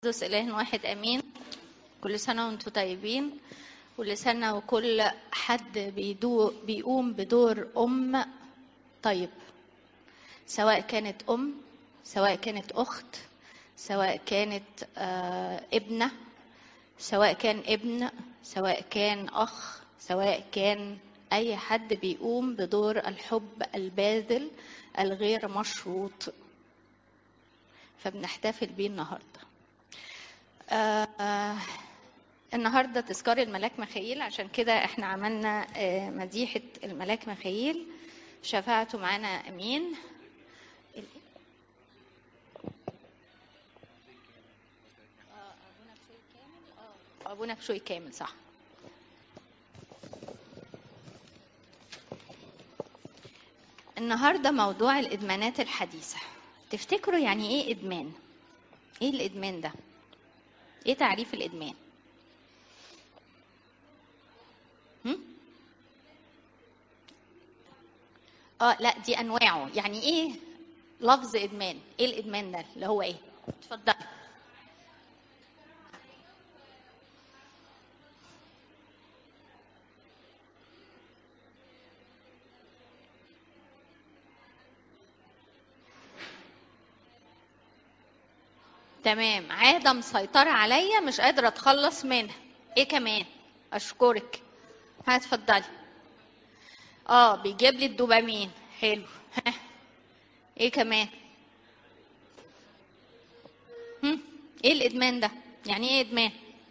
قدس إله واحد أمين كل سنة وانتم طيبين كل سنة وكل حد بيدو بيقوم بدور أم طيب سواء كانت أم سواء كانت أخت سواء كانت آه ابنة سواء كان ابن سواء كان أخ سواء كان أي حد بيقوم بدور الحب الباذل الغير مشروط فبنحتفل بيه النهارده آه آه النهارده تذكار الملاك مخيل عشان كده احنا عملنا آه مديحه الملاك مخيل شفاعته معانا امين ابونا بشوي كامل صح النهارده موضوع الادمانات الحديثه تفتكروا يعني ايه ادمان ايه الادمان ده ايه تعريف الادمان هم؟ اه لا دي انواعه يعني ايه لفظ ادمان ايه الادمان ده اللي هو ايه اتفضل تمام عادة مسيطرة عليا مش قادرة أتخلص منها إيه كمان أشكرك هتفضلي اه بيجيب لي الدوبامين حلو ها ايه كمان هم؟ ايه الادمان ده يعني ايه ادمان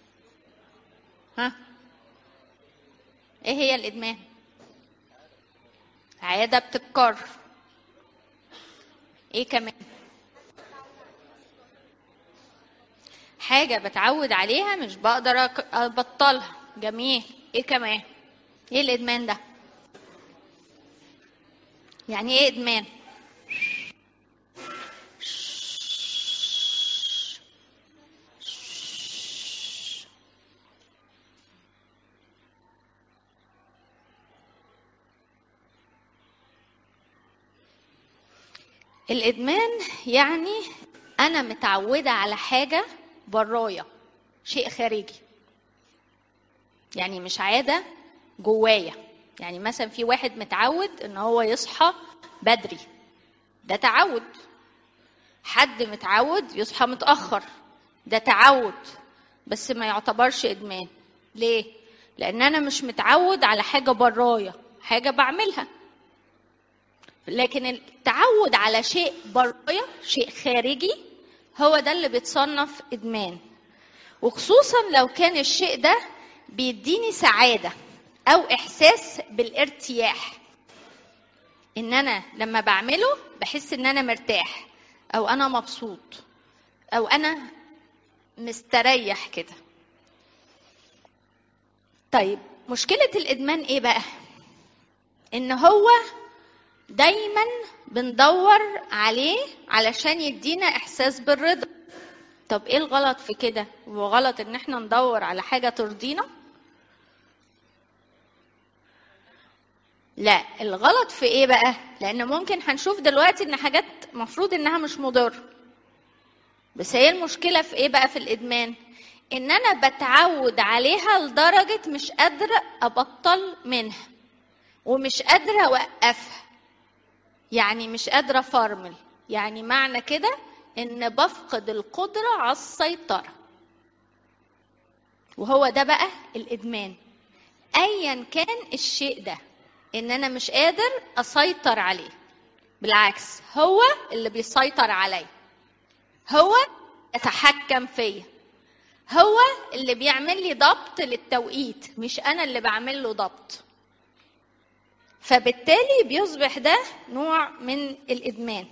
ها ايه هي الادمان عاده بتتكرر ايه كمان حاجه بتعود عليها مش بقدر ابطلها جميل ايه كمان ايه الادمان ده يعني ايه ادمان الادمان يعني انا متعوده على حاجه برايا شيء خارجي يعني مش عاده جوايا يعني مثلا في واحد متعود ان هو يصحى بدري ده تعود حد متعود يصحى متاخر ده تعود بس ما يعتبرش ادمان ليه لان انا مش متعود على حاجه برايا حاجه بعملها لكن التعود على شيء برايا شيء خارجي هو ده اللي بيتصنف ادمان وخصوصا لو كان الشيء ده بيديني سعاده او احساس بالارتياح ان انا لما بعمله بحس ان انا مرتاح او انا مبسوط او انا مستريح كده طيب مشكله الادمان ايه بقى ان هو دايما بندور عليه علشان يدينا احساس بالرضا طب ايه الغلط في كده هو غلط ان احنا ندور على حاجه ترضينا لا الغلط في ايه بقى لان ممكن هنشوف دلوقتي ان حاجات مفروض انها مش مضره بس هي المشكله في ايه بقى في الادمان ان انا بتعود عليها لدرجه مش قادره ابطل منها ومش قادره اوقفها يعني مش قادره افرمل يعني معنى كده ان بفقد القدره على السيطره وهو ده بقى الادمان ايا كان الشيء ده ان انا مش قادر اسيطر عليه بالعكس هو اللي بيسيطر عليا هو يتحكم فيا هو اللي بيعمل لي ضبط للتوقيت مش انا اللي بعمل له ضبط فبالتالي بيصبح ده نوع من الادمان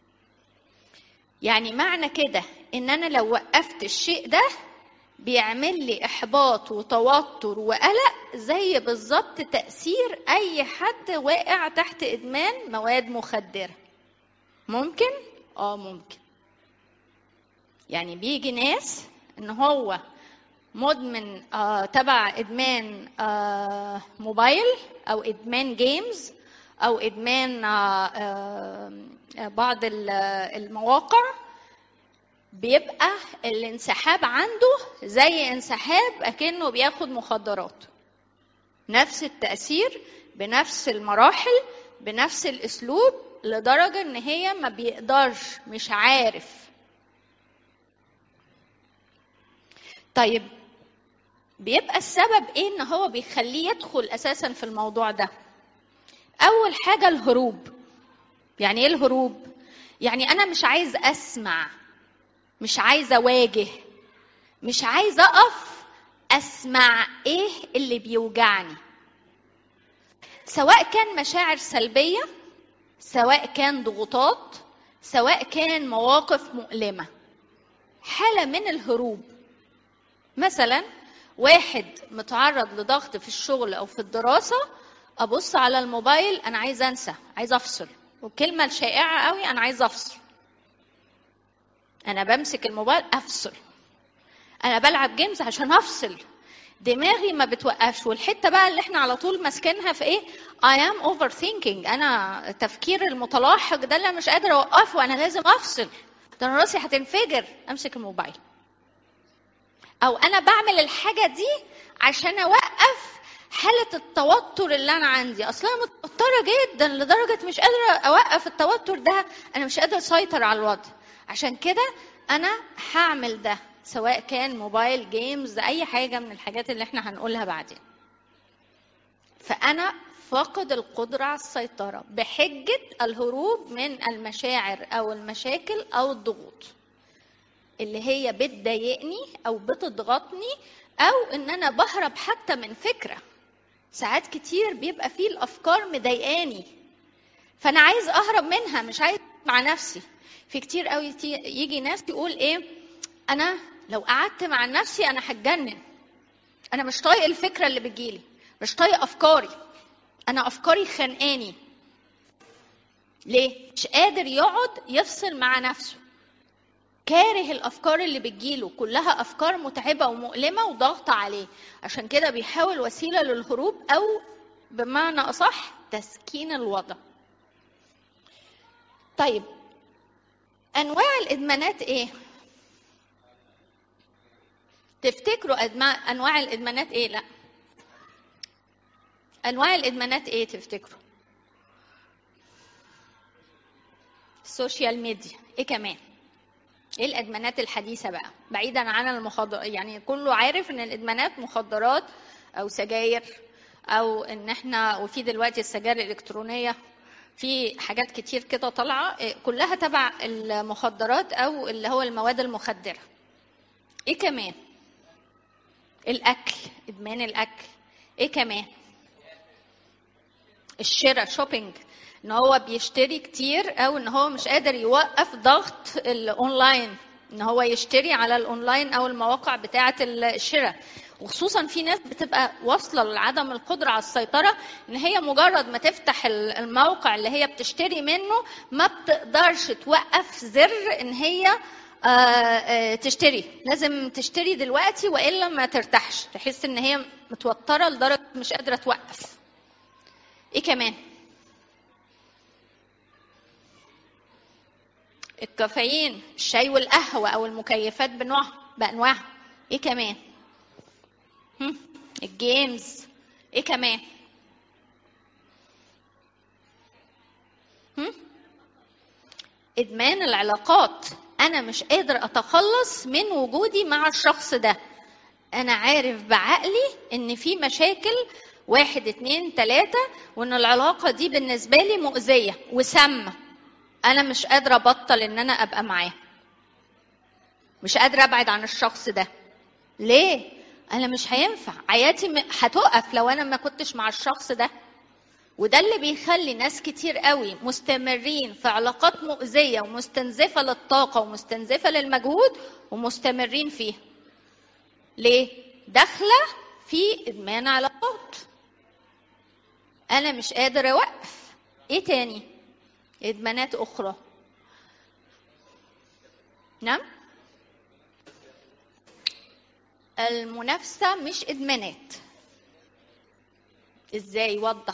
يعني معنى كده ان انا لو وقفت الشيء ده بيعمل لي احباط وتوتر وقلق زي بالظبط تاثير اي حد واقع تحت ادمان مواد مخدره ممكن اه ممكن يعني بيجي ناس ان هو مدمن آه تبع ادمان آه موبايل او ادمان جيمز او ادمان آه آه بعض المواقع بيبقى الانسحاب عنده زي انسحاب اكنه بياخد مخدرات نفس التاثير بنفس المراحل بنفس الاسلوب لدرجه ان هي ما بيقدرش مش عارف طيب بيبقى السبب ايه ان هو بيخليه يدخل اساسا في الموضوع ده اول حاجه الهروب يعني ايه الهروب يعني انا مش عايز اسمع مش عايز اواجه مش عايز اقف اسمع ايه اللي بيوجعني سواء كان مشاعر سلبيه سواء كان ضغوطات سواء كان مواقف مؤلمه حاله من الهروب مثلا واحد متعرض لضغط في الشغل او في الدراسه ابص على الموبايل انا عايز انسى عايز افصل والكلمه الشائعه قوي انا عايز افصل انا بمسك الموبايل افصل انا بلعب جيمز عشان افصل دماغي ما بتوقفش والحته بقى اللي احنا على طول ماسكينها في ايه I am overthinking انا التفكير المتلاحق ده اللي مش قادره اوقفه انا لازم افصل ده انا راسي هتنفجر امسك الموبايل او انا بعمل الحاجه دي عشان اوقف حالة التوتر اللي أنا عندي، أصل أنا متوترة جدا لدرجة مش قادرة أوقف التوتر ده، أنا مش قادرة أسيطر على الوضع. عشان كده أنا هعمل ده سواء كان موبايل جيمز أي حاجة من الحاجات اللي إحنا هنقولها بعدين. فأنا فاقد القدرة على السيطرة بحجة الهروب من المشاعر أو المشاكل أو الضغوط. اللي هي بتضايقني او بتضغطني او ان انا بهرب حتى من فكره ساعات كتير بيبقى فيه الافكار مضايقاني فانا عايز اهرب منها مش عايز مع نفسي في كتير قوي يجي ناس يقول ايه انا لو قعدت مع نفسي انا هتجنن انا مش طايق الفكره اللي بتجيلي مش طايق افكاري انا افكاري خانقاني ليه مش قادر يقعد يفصل مع نفسه كاره الافكار اللي بتجيله كلها افكار متعبه ومؤلمه وضغط عليه عشان كده بيحاول وسيله للهروب او بمعنى اصح تسكين الوضع طيب انواع الادمانات ايه تفتكروا أدماء انواع الادمانات ايه لا انواع الادمانات ايه تفتكروا السوشيال ميديا ايه كمان ايه الادمانات الحديثه بقى بعيدا عن المخدر يعني كله عارف ان الادمانات مخدرات او سجاير او ان احنا وفي دلوقتي السجاير الالكترونيه في حاجات كتير كده طالعه كلها تبع المخدرات او اللي هو المواد المخدره ايه كمان الاكل ادمان الاكل ايه كمان الشراء شوبينج ان هو بيشتري كتير او ان هو مش قادر يوقف ضغط الاونلاين ان هو يشتري على الاونلاين او المواقع بتاعه الشراء وخصوصا في ناس بتبقى واصله لعدم القدره على السيطره ان هي مجرد ما تفتح الموقع اللي هي بتشتري منه ما بتقدرش توقف زر ان هي آآ آآ تشتري لازم تشتري دلوقتي والا ما ترتاحش تحس ان هي متوتره لدرجه مش قادره توقف ايه كمان الكافيين الشاي والقهوة أو المكيفات بنوعها بأنواعها إيه كمان؟ هم؟ الجيمز إيه كمان؟ هم؟ إدمان العلاقات أنا مش قادر أتخلص من وجودي مع الشخص ده أنا عارف بعقلي إن في مشاكل واحد اتنين تلاتة وإن العلاقة دي بالنسبة لي مؤذية وسامة انا مش قادره ابطل ان انا ابقى معاه مش قادره ابعد عن الشخص ده ليه انا مش هينفع حياتي هتقف لو انا ما كنتش مع الشخص ده وده اللي بيخلي ناس كتير قوي مستمرين في علاقات مؤذية ومستنزفة للطاقة ومستنزفة للمجهود ومستمرين فيها ليه؟ داخلة في إدمان علاقات أنا مش قادر أوقف إيه تاني؟ إدمانات أخرى نعم المنافسة مش إدمانات إزاي وضح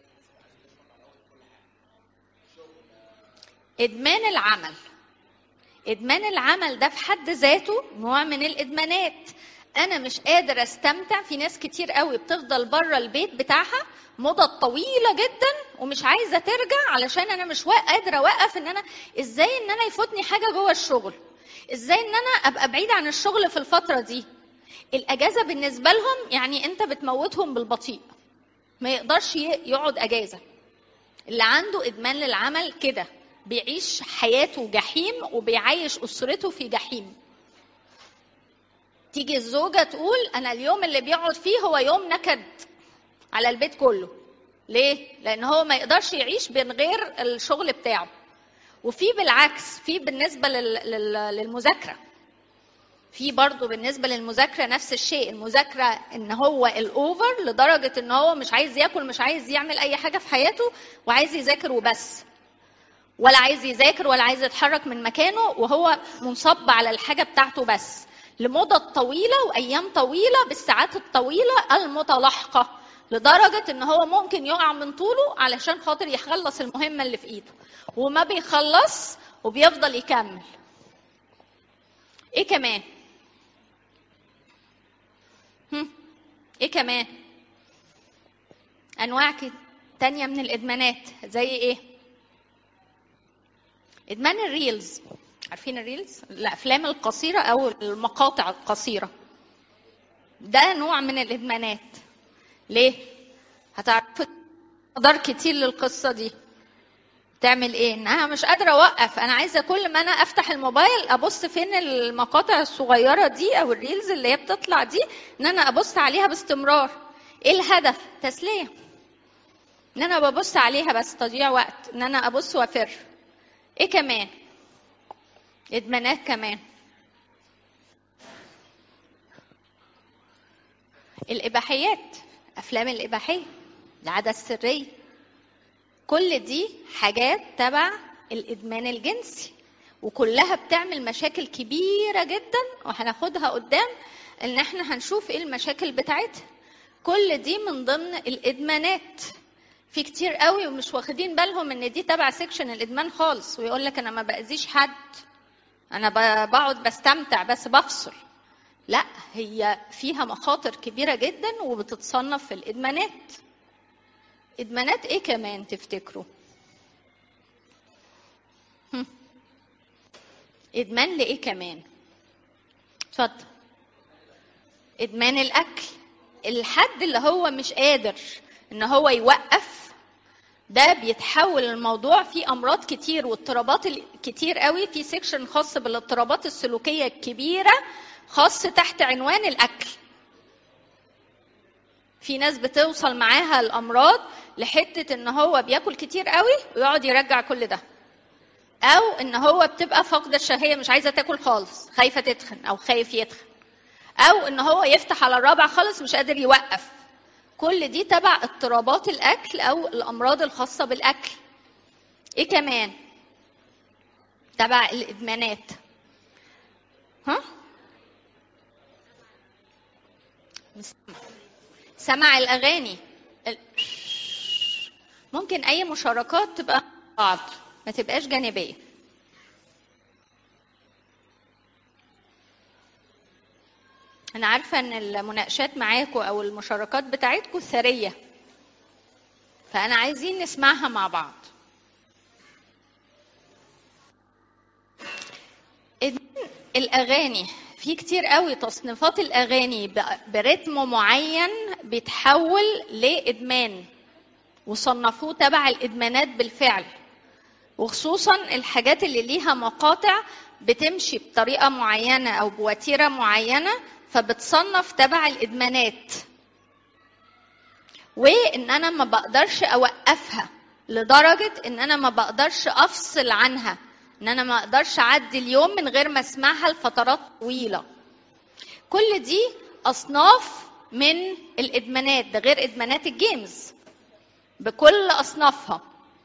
إدمان العمل ادمان العمل ده في حد ذاته نوع من الادمانات انا مش قادر استمتع في ناس كتير قوي بتفضل بره البيت بتاعها مدة طويلة جدا ومش عايزة ترجع علشان انا مش قادرة اوقف ان انا ازاي ان انا يفوتني حاجة جوه الشغل ازاي ان انا ابقى بعيد عن الشغل في الفترة دي الاجازة بالنسبة لهم يعني انت بتموتهم بالبطيء ما يقدرش يقعد اجازة اللي عنده ادمان للعمل كده بيعيش حياته جحيم وبيعيش اسرته في جحيم تيجي الزوجة تقول أنا اليوم اللي بيقعد فيه هو يوم نكد على البيت كله ليه؟ لأن هو ما يقدرش يعيش من غير الشغل بتاعه وفي بالعكس في بالنسبة للمذاكرة في برضه بالنسبة للمذاكرة نفس الشيء المذاكرة ان هو الاوفر لدرجة ان هو مش عايز ياكل مش عايز يعمل اي حاجة في حياته وعايز يذاكر وبس ولا عايز يذاكر ولا عايز يتحرك من مكانه وهو منصب على الحاجة بتاعته بس لمدة طويلة وأيام طويلة بالساعات الطويلة المتلاحقة لدرجة إن هو ممكن يقع من طوله علشان خاطر يخلص المهمة اللي في إيده وما بيخلص وبيفضل يكمل إيه كمان؟ هم؟ إيه كمان؟ أنواع تانية من الإدمانات زي إيه؟ إدمان الريلز عارفين الريلز الافلام القصيره او المقاطع القصيره ده نوع من الادمانات ليه هتعرفوا مقدار كتير للقصه دي تعمل ايه انها مش قادره اوقف انا عايزه كل ما انا افتح الموبايل ابص فين المقاطع الصغيره دي او الريلز اللي هي بتطلع دي ان انا ابص عليها باستمرار ايه الهدف تسليه ان انا ببص عليها بس تضييع وقت ان انا ابص وافر ايه كمان ادمانات كمان الاباحيات افلام الاباحيه العاده السريه كل دي حاجات تبع الادمان الجنسي وكلها بتعمل مشاكل كبيره جدا وهناخدها قدام ان احنا هنشوف ايه المشاكل بتاعتها كل دي من ضمن الادمانات في كتير قوي ومش واخدين بالهم ان دي تبع سيكشن الادمان خالص ويقول لك انا ما باذيش حد انا بقعد بستمتع بس بفصل لا هي فيها مخاطر كبيره جدا وبتتصنف في الادمانات ادمانات ايه كمان تفتكروا هم. ادمان لايه كمان اتفضل ادمان الاكل الحد اللي هو مش قادر ان هو يوقف ده بيتحول الموضوع في امراض كتير واضطرابات كتير قوي في سيكشن خاص بالاضطرابات السلوكيه الكبيره خاص تحت عنوان الاكل في ناس بتوصل معاها الامراض لحته ان هو بياكل كتير قوي ويقعد يرجع كل ده او ان هو بتبقى فاقده الشهيه مش عايزه تاكل خالص خايفه تتخن او خايف يتخن او ان هو يفتح على الرابع خالص مش قادر يوقف كل دي تبع اضطرابات الاكل او الامراض الخاصه بالاكل ايه كمان تبع الادمانات ها سمع الاغاني ممكن اي مشاركات تبقى بعض ما تبقاش جانبيه أنا عارفة إن المناقشات معاكم أو المشاركات بتاعتكم ثرية فأنا عايزين نسمعها مع بعض الأغاني في كتير قوي تصنيفات الأغاني برتم معين بيتحول لإدمان وصنفوه تبع الإدمانات بالفعل وخصوصا الحاجات اللي ليها مقاطع بتمشي بطريقة معينة أو بوتيرة معينة فبتصنف تبع الادمانات وان انا ما بقدرش اوقفها لدرجه ان انا ما بقدرش افصل عنها ان انا ما اقدرش اعدي اليوم من غير ما اسمعها لفترات طويله كل دي اصناف من الادمانات ده غير ادمانات الجيمز بكل اصنافها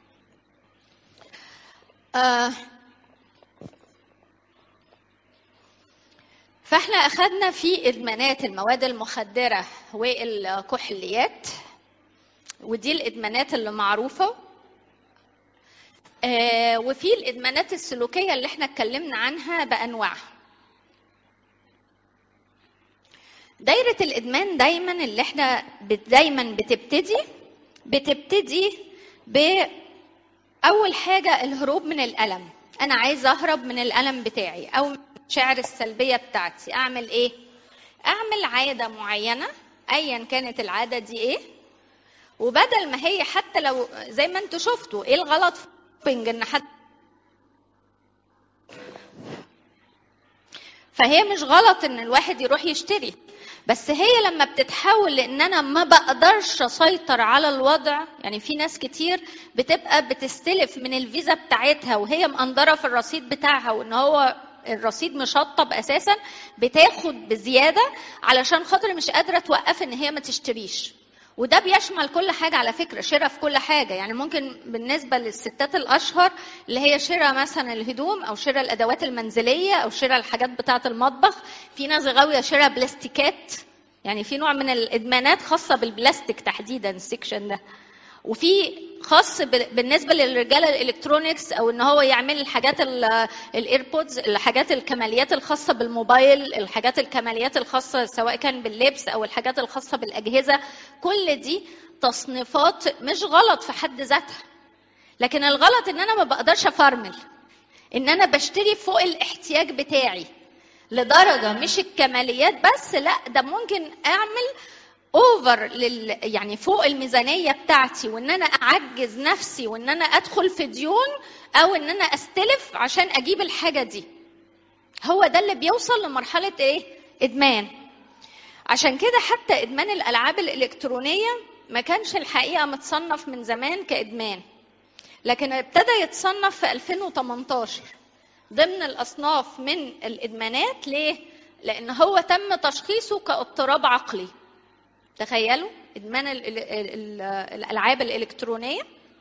آه فاحنا اخذنا في ادمانات المواد المخدره والكحوليات ودي الادمانات اللي معروفه آه، وفي الادمانات السلوكيه اللي احنا اتكلمنا عنها بانواعها دايره الادمان دايما اللي احنا بت- دايما بتبتدي بتبتدي باول حاجه الهروب من الالم انا عايزه اهرب من الالم بتاعي او من المشاعر السلبيه بتاعتي اعمل ايه اعمل عاده معينه ايا كانت العاده دي ايه وبدل ما هي حتى لو زي ما انتوا شفتوا ايه الغلط في الشوبينج ان حد فهي مش غلط ان الواحد يروح يشتري بس هي لما بتتحول لان انا ما بقدرش اسيطر على الوضع يعني في ناس كتير بتبقى بتستلف من الفيزا بتاعتها وهي مقندره في الرصيد بتاعها وان هو الرصيد مشطب اساسا بتاخد بزياده علشان خاطر مش قادره توقف ان هي ما تشتريش وده بيشمل كل حاجة على فكرة شراء في كل حاجة يعني ممكن بالنسبة للستات الأشهر اللي هي شراء مثلا الهدوم أو شراء الأدوات المنزلية أو شراء الحاجات بتاعة المطبخ في ناس غاوية شراء بلاستيكات يعني في نوع من الإدمانات خاصة بالبلاستيك تحديدا السكشن ده وفي خاص بال- بالنسبه للرجاله الالكترونيكس او ان هو يعمل الحاجات ال- الايربودز الحاجات الكماليات الخاصه بالموبايل الحاجات الكماليات الخاصه سواء كان باللبس او الحاجات الخاصه بالاجهزه كل دي تصنيفات مش غلط في حد ذاتها لكن الغلط ان انا ما بقدرش افرمل ان انا بشتري فوق الاحتياج بتاعي لدرجه مش الكماليات بس لا ده ممكن اعمل اوفر لل يعني فوق الميزانيه بتاعتي وان انا اعجز نفسي وان انا ادخل في ديون او ان انا استلف عشان اجيب الحاجه دي هو ده اللي بيوصل لمرحله ايه ادمان عشان كده حتى ادمان الالعاب الالكترونيه ما كانش الحقيقه متصنف من زمان كادمان لكن ابتدى يتصنف في 2018 ضمن الاصناف من الادمانات ليه لان هو تم تشخيصه كاضطراب عقلي تخيلوا ادمان ال ال ال الالعاب الالكترونيه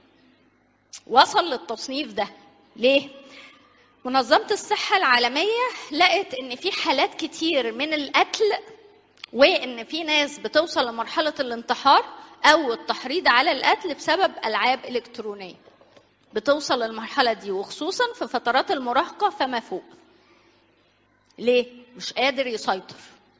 وصل للتصنيف ده ليه منظمه الصحه العالميه لقت ان في حالات كتير من القتل وان في ناس بتوصل لمرحله الانتحار او التحريض على القتل بسبب العاب الكترونيه بتوصل للمرحله دي وخصوصا في فترات المراهقه فما فوق ليه مش قادر يسيطر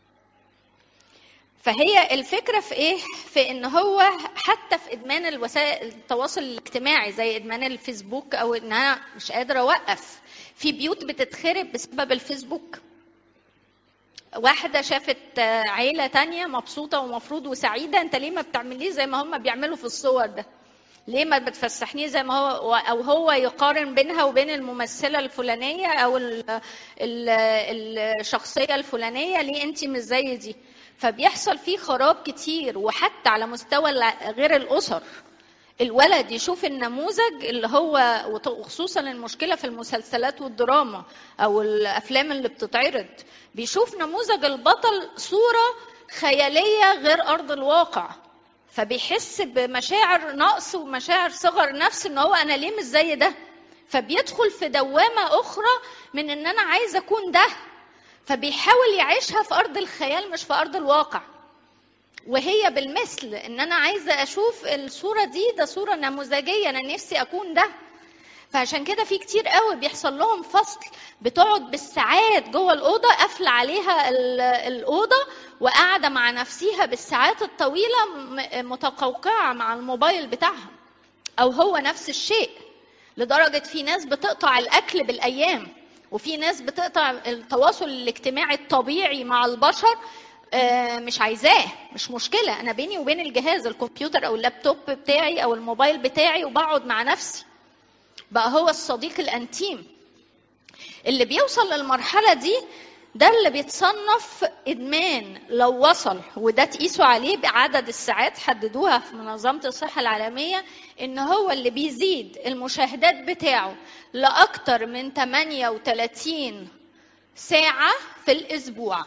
فهي الفكره في ايه في ان هو حتى في ادمان الوسائل التواصل الاجتماعي زي ادمان الفيسبوك او ان انا مش قادره اوقف في بيوت بتتخرب بسبب الفيسبوك واحدة شافت عيلة تانية مبسوطة ومفروض وسعيدة انت ليه ما بتعمليه زي ما هم بيعملوا في الصور ده ليه ما بتفسحنيه زي ما هو او هو يقارن بينها وبين الممثله الفلانيه او ال ال الشخصيه الفلانيه ليه انت مش زي دي فبيحصل فيه خراب كتير وحتى على مستوى غير الاسر الولد يشوف النموذج اللي هو وخصوصا المشكله في المسلسلات والدراما او الافلام اللي بتتعرض بيشوف نموذج البطل صوره خياليه غير ارض الواقع فبيحس بمشاعر نقص ومشاعر صغر نفس ان هو انا ليه مش زي ده فبيدخل في دوامه اخرى من ان انا عايز اكون ده فبيحاول يعيشها في ارض الخيال مش في ارض الواقع وهي بالمثل ان انا عايزه اشوف الصوره دي ده صوره نموذجيه انا نفسي اكون ده فعشان كده في كتير قوي بيحصل لهم فصل بتقعد بالساعات جوه الاوضه قافله عليها الاوضه وقاعده مع نفسها بالساعات الطويله متقوقعه مع الموبايل بتاعها او هو نفس الشيء لدرجه في ناس بتقطع الاكل بالايام وفي ناس بتقطع التواصل الاجتماعي الطبيعي مع البشر مش عايزاه مش مشكله انا بيني وبين الجهاز الكمبيوتر او اللابتوب بتاعي او الموبايل بتاعي وبقعد مع نفسي بقى هو الصديق الانتيم اللي بيوصل للمرحله دي ده اللي بيتصنف ادمان لو وصل وده تقيسوا عليه بعدد الساعات حددوها في منظمه الصحه العالميه ان هو اللي بيزيد المشاهدات بتاعه لاكثر من 38 ساعه في الاسبوع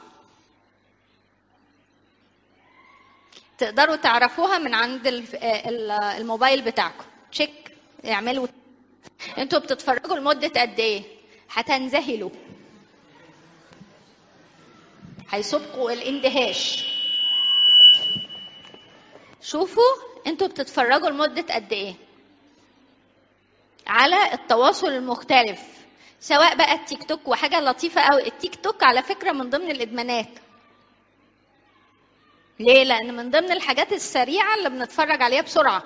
تقدروا تعرفوها من عند الموبايل بتاعكم تشيك اعملوا انتوا بتتفرجوا لمدة قد ايه هتنذهلوا هيسبقوا الاندهاش شوفوا انتوا بتتفرجوا لمدة قد ايه على التواصل المختلف سواء بقى التيك توك وحاجه لطيفه قوي التيك توك على فكره من ضمن الادمانات ليه لان من ضمن الحاجات السريعه اللي بنتفرج عليها بسرعه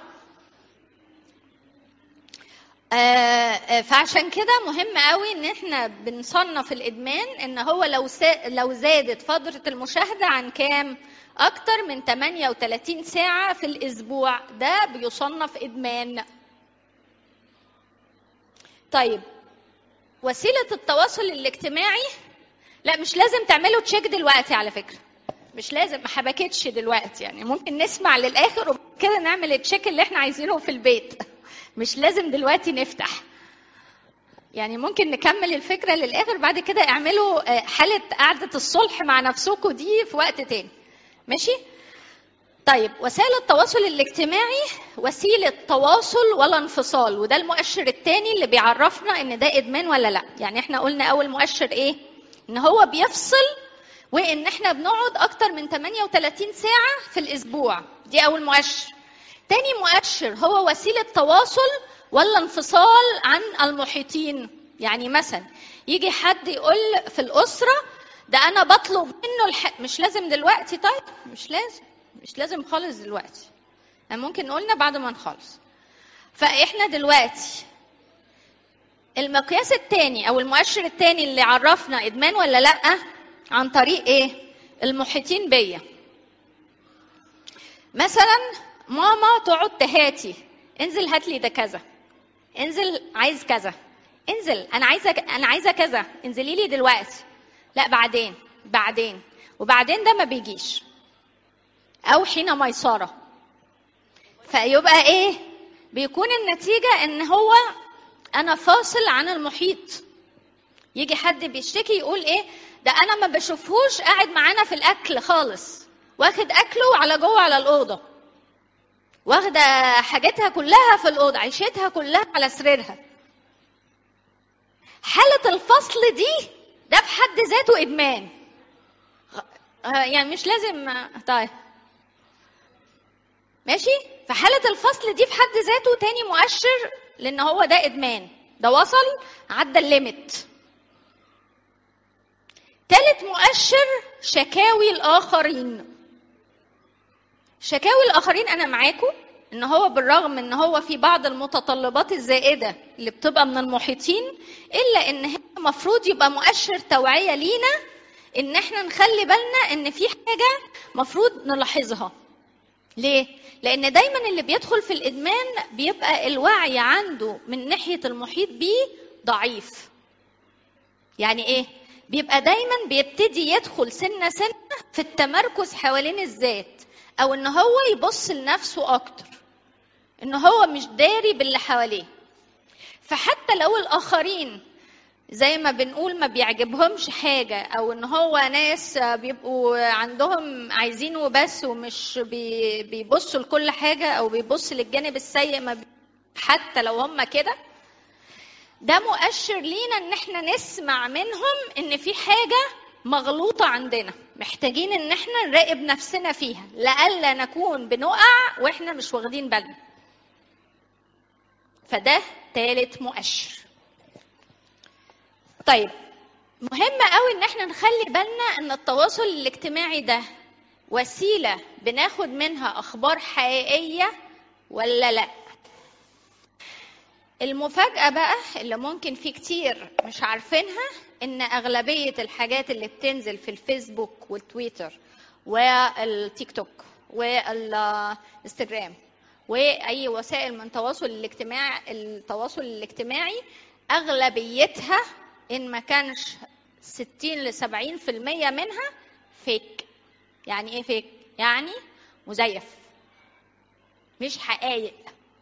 آه فعشان كده مهم قوي ان احنا بنصنف الادمان ان هو لو لو زادت فتره المشاهده عن كام اكتر من 38 ساعه في الاسبوع ده بيصنف ادمان طيب وسيله التواصل الاجتماعي لا مش لازم تعملوا تشيك دلوقتي على فكره مش لازم ما حبكتش دلوقتي يعني ممكن نسمع للاخر وكده نعمل التشيك اللي احنا عايزينه في البيت مش لازم دلوقتي نفتح يعني ممكن نكمل الفكرة للآخر بعد كده اعملوا حالة قعدة الصلح مع نفسكم دي في وقت تاني ماشي؟ طيب وسائل التواصل الاجتماعي وسيلة تواصل ولا انفصال وده المؤشر التاني اللي بيعرفنا ان ده ادمان ولا لا يعني احنا قلنا اول مؤشر ايه ان هو بيفصل وان احنا بنقعد اكتر من 38 ساعة في الاسبوع دي اول مؤشر تاني مؤشر هو وسيلة تواصل ولا انفصال عن المحيطين يعني مثلا يجي حد يقول في الأسرة ده أنا بطلب منه الح... مش لازم دلوقتي طيب مش لازم مش لازم خالص دلوقتي يعني ممكن قلنا بعد ما نخلص فإحنا دلوقتي المقياس التاني أو المؤشر التاني اللي عرفنا إدمان ولا لأ عن طريق إيه؟ المحيطين بيا مثلا ماما تقعد تهاتي انزل هات لي ده كذا انزل عايز كذا انزل انا عايزه انا عايزه كذا انزلي لي دلوقتي لا بعدين بعدين وبعدين ده ما بيجيش او حين ميسره فيبقى ايه بيكون النتيجه ان هو انا فاصل عن المحيط يجي حد بيشتكي يقول ايه ده انا ما بشوفهوش قاعد معانا في الاكل خالص واخد اكله على جوه على الاوضه واخدة حاجتها كلها في الأوضة عيشتها كلها على سريرها حالة الفصل دي ده في حد ذاته إدمان يعني مش لازم طيب ماشي فحالة الفصل دي في حد ذاته تاني مؤشر لأن هو ده إدمان ده وصل عدى الليمت تالت مؤشر شكاوي الآخرين شكاوي الاخرين انا معاكم ان هو بالرغم ان هو في بعض المتطلبات الزائده اللي بتبقى من المحيطين الا ان هي المفروض يبقى مؤشر توعيه لينا ان احنا نخلي بالنا ان في حاجه مفروض نلاحظها ليه لان دايما اللي بيدخل في الادمان بيبقى الوعي عنده من ناحيه المحيط بيه ضعيف يعني ايه بيبقى دايما بيبتدي يدخل سنه سنه في التمركز حوالين الذات او ان هو يبص لنفسه اكتر ان هو مش داري باللي حواليه فحتى لو الاخرين زي ما بنقول ما بيعجبهمش حاجه او ان هو ناس بيبقوا عندهم عايزينه بس ومش بي بيبصوا لكل حاجه او بيبص للجانب السيء ما بي حتى لو هم كده ده مؤشر لينا ان احنا نسمع منهم ان في حاجه مغلوطة عندنا محتاجين ان احنا نراقب نفسنا فيها لألا نكون بنقع واحنا مش واخدين بالنا فده تالت مؤشر طيب مهم قوي ان احنا نخلي بالنا ان التواصل الاجتماعي ده وسيلة بناخد منها اخبار حقيقية ولا لا المفاجأة بقى اللي ممكن في كتير مش عارفينها ان اغلبيه الحاجات اللي بتنزل في الفيسبوك والتويتر والتيك توك والانستجرام واي وسائل من تواصل الاجتماع التواصل الاجتماعي اغلبيتها ان ما كانش 60 ل 70% منها فيك يعني ايه فيك يعني مزيف مش حقائق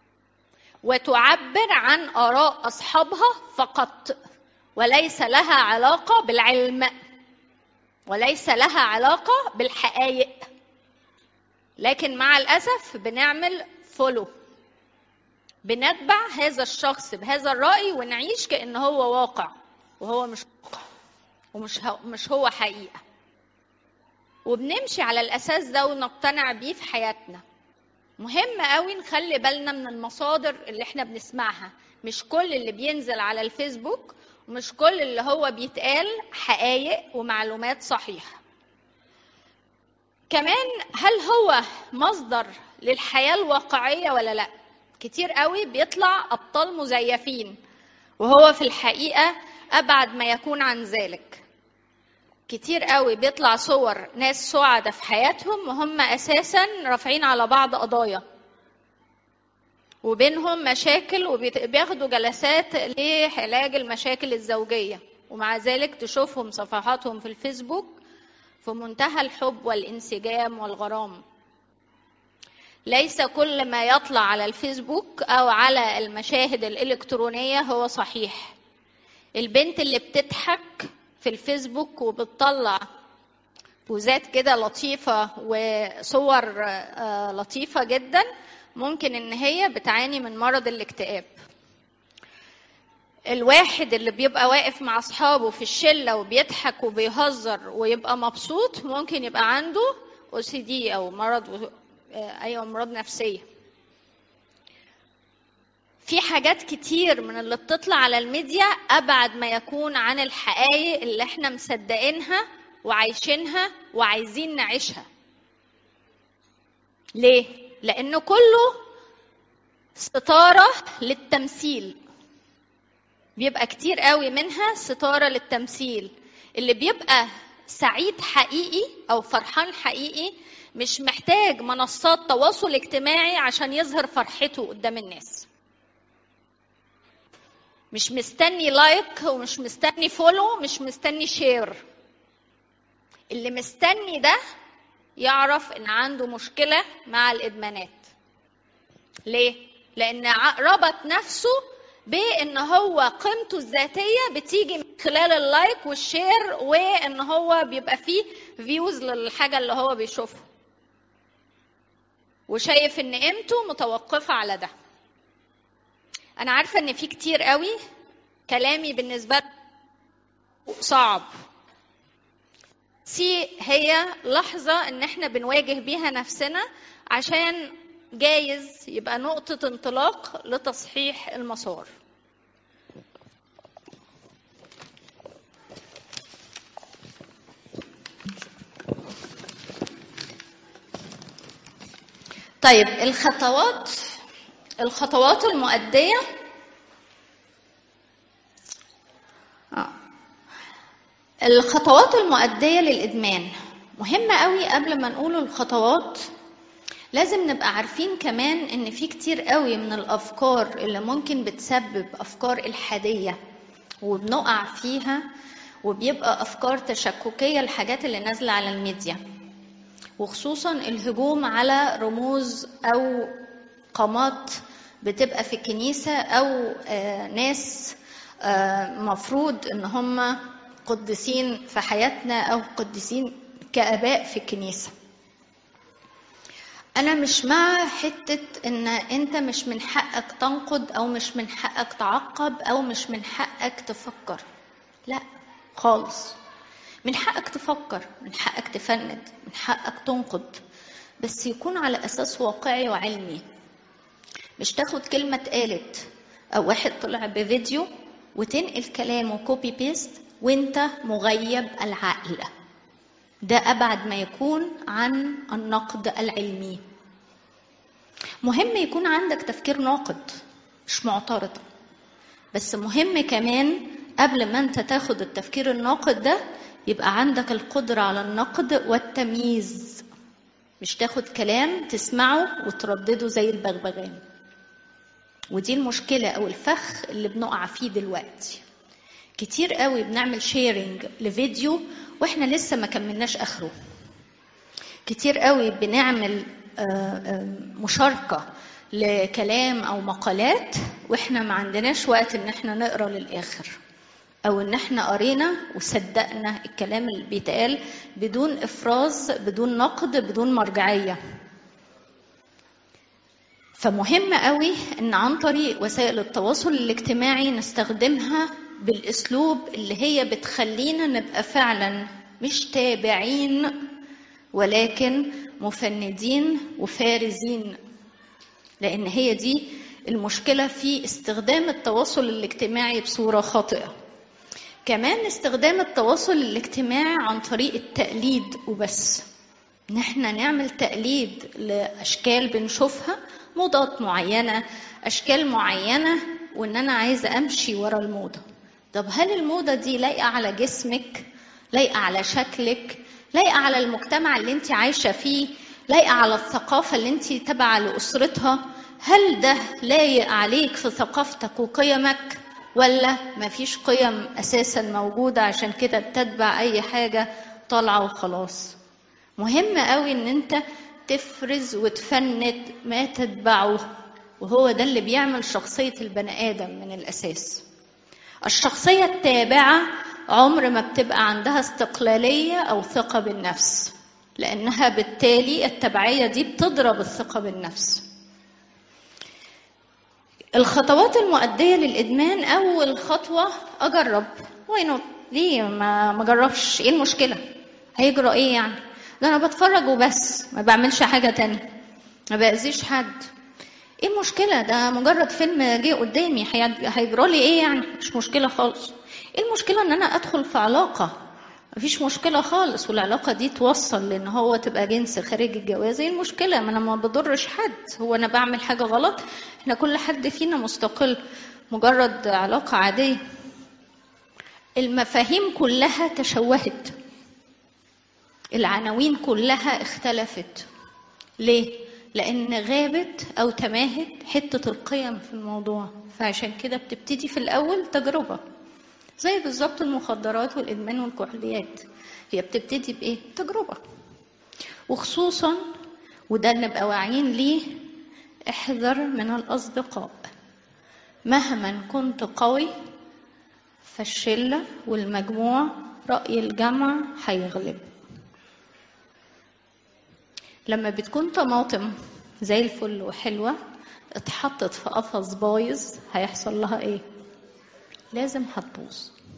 وتعبر عن اراء اصحابها فقط وليس لها علاقه بالعلم وليس لها علاقه بالحقائق لكن مع الاسف بنعمل فولو بنتبع هذا الشخص بهذا الراي ونعيش كان هو واقع وهو مش واقع ومش هو مش هو حقيقه وبنمشي على الاساس ده ونقتنع بيه في حياتنا مهم قوي نخلي بالنا من المصادر اللي احنا بنسمعها مش كل اللي بينزل على الفيسبوك ومش كل اللي هو بيتقال حقائق ومعلومات صحيحه كمان هل هو مصدر للحياه الواقعيه ولا لا كتير قوي بيطلع ابطال مزيفين وهو في الحقيقه ابعد ما يكون عن ذلك كتير قوي بيطلع صور ناس سعداء في حياتهم وهم اساسا رافعين على بعض قضايا وبينهم مشاكل وبياخدوا جلسات لعلاج المشاكل الزوجيه ومع ذلك تشوفهم صفحاتهم في الفيسبوك في منتهى الحب والانسجام والغرام ليس كل ما يطلع على الفيسبوك او على المشاهد الالكترونيه هو صحيح البنت اللي بتضحك في الفيسبوك وبتطلع بوزات كده لطيفة وصور لطيفة جدا ممكن ان هي بتعاني من مرض الاكتئاب الواحد اللي بيبقى واقف مع اصحابه في الشلة وبيضحك وبيهزر ويبقى مبسوط ممكن يبقى عنده او سي دي او مرض اي امراض نفسيه في حاجات كتير من اللي بتطلع على الميديا ابعد ما يكون عن الحقائق اللي احنا مصدقينها وعايشينها وعايزين نعيشها ليه لانه كله ستاره للتمثيل بيبقى كتير قوي منها ستاره للتمثيل اللي بيبقى سعيد حقيقي او فرحان حقيقي مش محتاج منصات تواصل اجتماعي عشان يظهر فرحته قدام الناس مش مستني لايك ومش مستني فولو مش مستني شير اللي مستني ده يعرف ان عنده مشكله مع الادمانات ليه لان ربط نفسه بان هو قيمته الذاتيه بتيجي من خلال اللايك والشير وان هو بيبقى فيه فيوز للحاجه اللي هو بيشوفها وشايف ان قيمته متوقفه على ده انا عارفه ان في كتير قوي كلامي بالنسبه صعب سي هي لحظه ان احنا بنواجه بيها نفسنا عشان جايز يبقى نقطه انطلاق لتصحيح المسار طيب الخطوات الخطوات المؤدية آه. الخطوات المؤدية للإدمان مهمة قوي قبل ما نقول الخطوات لازم نبقى عارفين كمان ان في كتير قوي من الافكار اللي ممكن بتسبب افكار الحادية وبنقع فيها وبيبقى افكار تشككية الحاجات اللي نازلة على الميديا وخصوصا الهجوم على رموز او قامات بتبقى في الكنيسة أو ناس مفروض إن هم قديسين في حياتنا أو قديسين كآباء في الكنيسة أنا مش مع حتة إن أنت مش من حقك تنقد أو مش من حقك تعقب أو مش من حقك تفكر لا خالص من حقك تفكر من حقك تفند من حقك تنقد بس يكون على أساس واقعي وعلمي مش تاخد كلمة اتقالت أو واحد طلع بفيديو وتنقل كلامه كوبي بيست وانت مغيب العقل ده أبعد ما يكون عن النقد العلمي مهم يكون عندك تفكير ناقد مش معترض بس مهم كمان قبل ما انت تاخد التفكير الناقد ده يبقى عندك القدرة على النقد والتمييز مش تاخد كلام تسمعه وتردده زي البغبغان ودي المشكلة أو الفخ اللي بنقع فيه دلوقتي كتير قوي بنعمل شيرنج لفيديو واحنا لسه ما كملناش اخره كتير قوي بنعمل مشاركة لكلام او مقالات واحنا ما عندناش وقت ان احنا نقرا للاخر او ان احنا قرينا وصدقنا الكلام اللي بيتقال بدون افراز بدون نقد بدون مرجعيه فمهم قوي ان عن طريق وسائل التواصل الاجتماعي نستخدمها بالاسلوب اللي هي بتخلينا نبقى فعلا مش تابعين ولكن مفندين وفارزين لان هي دي المشكله في استخدام التواصل الاجتماعي بصوره خاطئه كمان استخدام التواصل الاجتماعي عن طريق التقليد وبس ان احنا نعمل تقليد لاشكال بنشوفها موضات معينه اشكال معينه وان انا عايزه امشي ورا الموضه طب هل الموضه دي لايقه على جسمك لايقه على شكلك لايقه على المجتمع اللي انت عايشه فيه لايقه على الثقافه اللي انت تابعه لاسرتها هل ده لايق عليك في ثقافتك وقيمك ولا مفيش قيم اساسا موجوده عشان كده بتتبع اي حاجه طالعه وخلاص مهم قوي ان انت تفرز وتفند ما تتبعه وهو ده اللي بيعمل شخصيه البني ادم من الاساس الشخصيه التابعه عمر ما بتبقى عندها استقلاليه او ثقه بالنفس لانها بالتالي التبعيه دي بتضرب الثقه بالنفس الخطوات المؤديه للادمان اول خطوه اجرب واي ليه ما ما اجربش ايه المشكله هيجرى ايه يعني ده انا بتفرج وبس ما بعملش حاجه تانية ما باذيش حد ايه المشكله ده مجرد فيلم جه قدامي هيجرى لي ايه يعني مش مشكله خالص ايه المشكله ان انا ادخل في علاقه مفيش مشكلة خالص والعلاقة دي توصل لأن هو تبقى جنس خارج الجواز ايه المشكلة ما أنا ما بضرش حد هو أنا بعمل حاجة غلط احنا كل حد فينا مستقل مجرد علاقة عادية المفاهيم كلها تشوهت العناوين كلها اختلفت ليه؟ لأن غابت أو تماهت حتة القيم في الموضوع فعشان كده بتبتدي في الأول تجربة زي بالظبط المخدرات والإدمان والكحوليات هي بتبتدي بإيه؟ تجربة وخصوصا وده نبقى واعيين ليه احذر من الأصدقاء مهما كنت قوي فالشلة والمجموع رأي الجمع هيغلب لما بتكون طماطم زي الفل وحلوة اتحطت في قفص بايظ هيحصل لها ايه لازم هتبوظ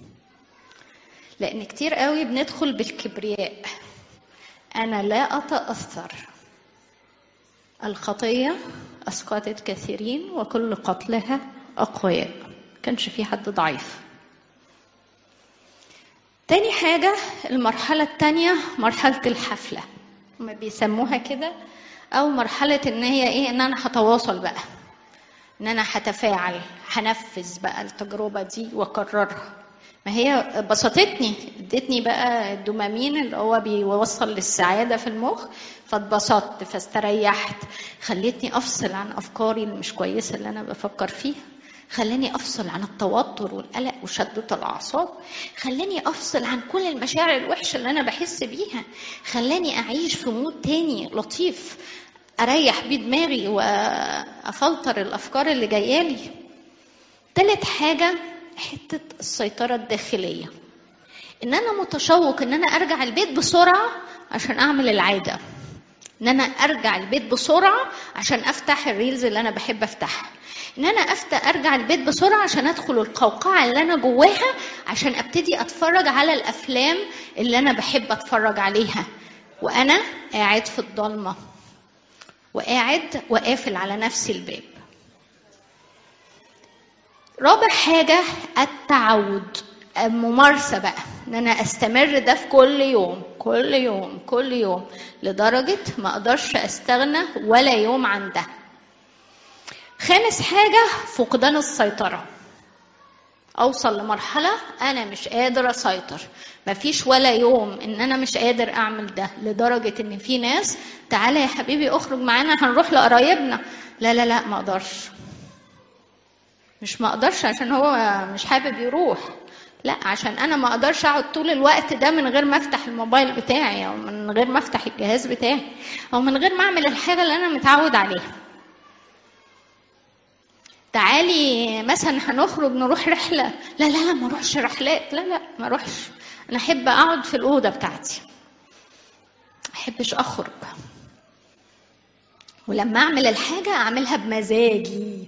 لان كتير قوي بندخل بالكبرياء انا لا اتاثر الخطيه اسقطت كثيرين وكل قتلها اقوياء كانش في حد ضعيف تاني حاجة المرحلة التانية مرحلة الحفلة هما بيسموها كده أو مرحلة إن هي إيه إن أنا هتواصل بقى إن أنا هتفاعل هنفذ بقى التجربة دي وأكررها ما هي بسطتني ادتني بقى الدوبامين اللي هو بيوصل للسعادة في المخ فاتبسطت فاستريحت خلتني أفصل عن أفكاري اللي مش كويسة اللي أنا بفكر فيها خلاني افصل عن التوتر والقلق وشدة الاعصاب خلاني افصل عن كل المشاعر الوحشه اللي انا بحس بيها خلاني اعيش في مود تاني لطيف اريح بيه دماغي وافلتر الافكار اللي جايالي تالت حاجه حته السيطره الداخليه ان انا متشوق ان انا ارجع البيت بسرعه عشان اعمل العاده ان انا ارجع البيت بسرعه عشان افتح الريلز اللي انا بحب افتحها ان انا افتح ارجع البيت بسرعه عشان ادخل القوقعه اللي انا جواها عشان ابتدي اتفرج على الافلام اللي انا بحب اتفرج عليها وانا قاعد في الضلمه وقاعد وقافل على نفسي الباب رابع حاجه التعود ممارسه بقى ان انا استمر ده في كل يوم كل يوم كل يوم لدرجه ما اقدرش استغنى ولا يوم عن ده خامس حاجة فقدان السيطرة أوصل لمرحلة أنا مش قادر أسيطر مفيش ولا يوم إن أنا مش قادر أعمل ده لدرجة إن في ناس تعالى يا حبيبي أخرج معانا هنروح لقرايبنا لا لا لا ما أقدرش مش ما أقدرش عشان هو مش حابب يروح لا عشان انا ما اقدرش اقعد طول الوقت ده من غير ما افتح الموبايل بتاعي او من غير ما افتح الجهاز بتاعي او من غير ما اعمل الحاجه اللي انا متعود عليها تعالي مثلا هنخرج نروح رحله لا لا لا ما اروحش رحلات لا لا ما اروحش انا احب اقعد في الاوضه بتاعتي ما احبش اخرج ولما اعمل الحاجه اعملها بمزاجي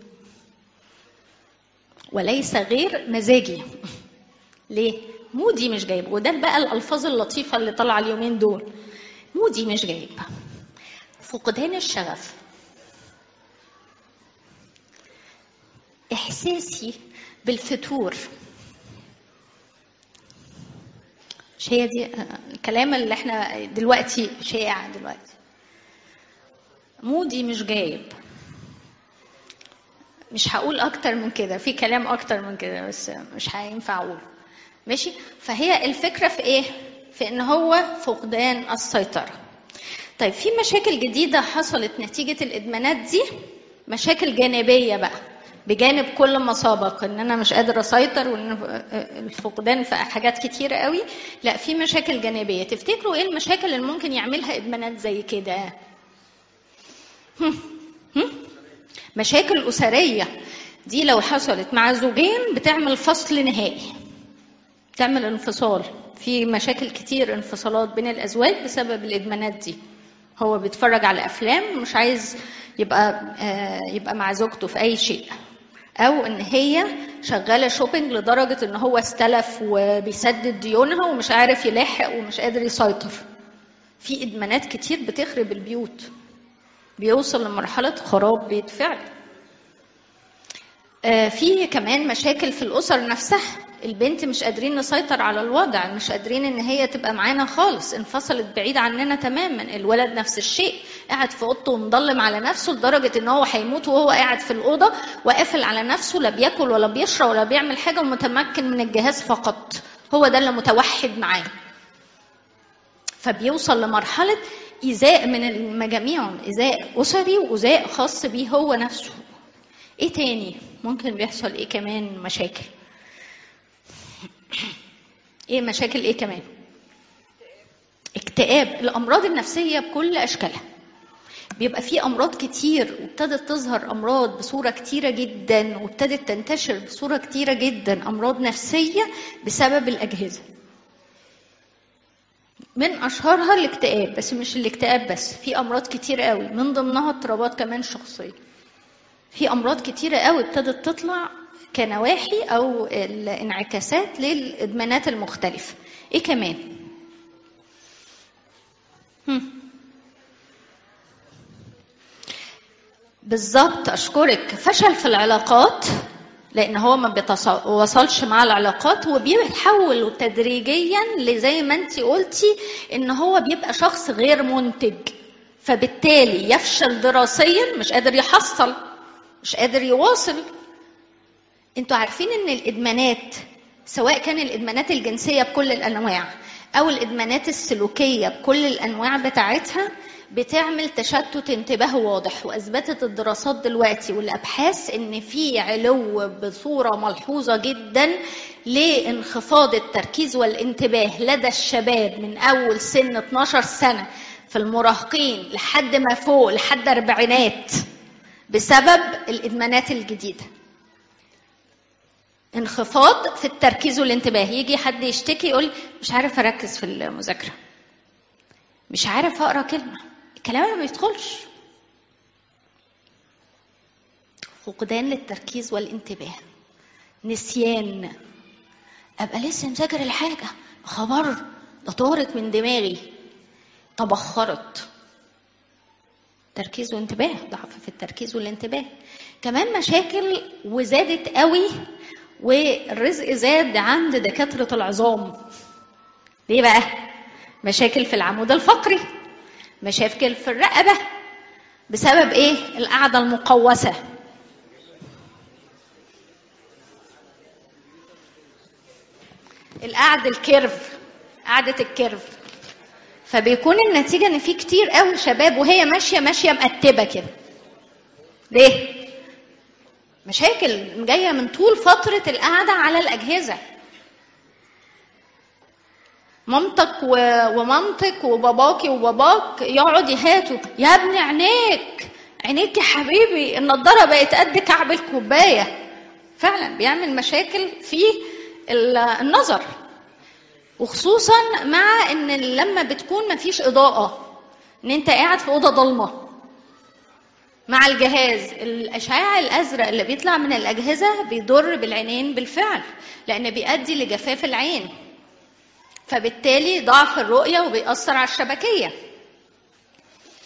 وليس غير مزاجي ليه مودي مش جايب وده بقى الالفاظ اللطيفه اللي طالعه اليومين دول مودي مش جايب فقدان الشغف احساسي بالفتور مش هي دي الكلام اللي احنا دلوقتي شائع دلوقتي مودي مش جايب مش هقول اكتر من كده في كلام اكتر من كده بس مش هينفع اقوله ماشي فهي الفكره في ايه في ان هو فقدان السيطره طيب في مشاكل جديده حصلت نتيجه الادمانات دي مشاكل جانبيه بقى بجانب كل ما سبق ان انا مش قادر اسيطر وان الفقدان في حاجات كتيره قوي لا في مشاكل جانبيه تفتكروا ايه المشاكل اللي ممكن يعملها ادمانات زي كده هم. هم. مشاكل أسرية دي لو حصلت مع زوجين بتعمل فصل نهائي تعمل انفصال في مشاكل كتير انفصالات بين الأزواج بسبب الإدمانات دي هو بيتفرج على أفلام مش عايز يبقى آه يبقى مع زوجته في أي شيء أو إن هي شغالة شوبينج لدرجة إن هو استلف وبيسدد ديونها ومش عارف يلاحق ومش قادر يسيطر في إدمانات كتير بتخرب البيوت بيوصل لمرحلة خراب بيت فعلا آه في كمان مشاكل في الأسر نفسها البنت مش قادرين نسيطر على الوضع مش قادرين ان هي تبقى معانا خالص انفصلت بعيد عننا تماما الولد نفس الشيء قاعد في اوضته ومضلم على نفسه لدرجه ان هو هيموت وهو قاعد في الاوضه وقافل على نفسه لا بياكل ولا بيشرب ولا بيعمل حاجه ومتمكن من الجهاز فقط هو ده اللي متوحد معاه فبيوصل لمرحله إيذاء من المجاميع إيذاء أسري وإيذاء خاص بيه هو نفسه إيه تاني ممكن بيحصل إيه كمان مشاكل إيه مشاكل إيه كمان اكتئاب الأمراض النفسية بكل أشكالها بيبقى في أمراض كتير وابتدت تظهر أمراض بصورة كتيرة جدا وابتدت تنتشر بصورة كتيرة جدا أمراض نفسية بسبب الأجهزة من اشهرها الاكتئاب بس مش الاكتئاب بس في امراض كتير قوي من ضمنها اضطرابات كمان شخصيه في امراض كتيره قوي ابتدت تطلع كنواحي او الانعكاسات للادمانات المختلفه ايه كمان هم. بالظبط اشكرك فشل في العلاقات لان هو ما بيتواصلش مع العلاقات وبيتحول تدريجيا لزي ما انت قلتي ان هو بيبقى شخص غير منتج فبالتالي يفشل دراسيا مش قادر يحصل مش قادر يواصل انتوا عارفين ان الادمانات سواء كان الادمانات الجنسيه بكل الانواع او الادمانات السلوكيه بكل الانواع بتاعتها بتعمل تشتت انتباه واضح واثبتت الدراسات دلوقتي والابحاث ان في علو بصوره ملحوظه جدا لانخفاض التركيز والانتباه لدى الشباب من اول سن 12 سنه في المراهقين لحد ما فوق لحد اربعينات بسبب الادمانات الجديده انخفاض في التركيز والانتباه يجي حد يشتكي يقول مش عارف اركز في المذاكره مش عارف اقرا كلمه الكلام ما بيدخلش فقدان للتركيز والانتباه نسيان ابقى لسه مذاكر الحاجه خبر ده طارت من دماغي تبخرت تركيز وانتباه ضعف في التركيز والانتباه كمان مشاكل وزادت قوي والرزق زاد عند دكاتره العظام ليه بقى مشاكل في العمود الفقري مشاكل في الرقبة بسبب ايه القعدة المقوسة القعد الكيرف قعدة الكيرف فبيكون النتيجة ان في كتير قوي شباب وهي ماشية ماشية مقتبة كده ليه؟ مشاكل جاية من طول فترة القعدة على الأجهزة مامتك ومامتك وباباكي وباباك يقعد يهاتوا يا ابني عينيك عينيك يا حبيبي النضاره بقت قد كعب الكوبايه فعلا بيعمل مشاكل في النظر وخصوصا مع ان لما بتكون مفيش اضاءه ان انت قاعد في اوضه ضلمه مع الجهاز الاشعاع الازرق اللي بيطلع من الاجهزه بيضر بالعينين بالفعل لان بيؤدي لجفاف العين فبالتالي ضعف الرؤيه وبيأثر على الشبكيه